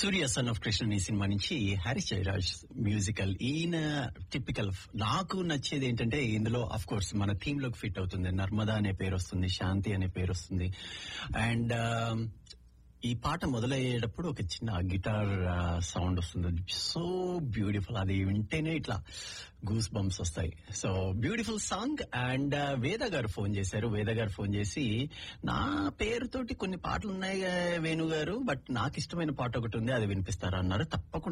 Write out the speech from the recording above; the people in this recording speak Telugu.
సూర్య సన్ ఆఫ్ కృష్ణ ఈ సినిమా నుంచి హరీష్ జయరాజ్ మ్యూజికల్ ఈయన టిపికల్ నాకు నచ్చేది ఏంటంటే ఇందులో అఫ్ కోర్స్ మన థీమ్ లోకి ఫిట్ అవుతుంది నర్మదా అనే పేరు వస్తుంది శాంతి అనే పేరు వస్తుంది అండ్ ఈ పాట మొదలయ్యేటప్పుడు ఒక చిన్న గిటార్ సౌండ్ వస్తుంది సో బ్యూటిఫుల్ అది వింటేనే ఇట్లా గూస్ బంప్స్ వస్తాయి so beautiful song and Veda garu phone చేశారు వేద గారు ఫోన్ చేసి నా పేరుతోటి కొన్ని పాటలు ఉన్నాయి వేణు గారు బట్ నాకు ఇష్టమైన పాట ఒకటి ఉంది అది వినిపిస్తారా అన్నారు తప్పకుండా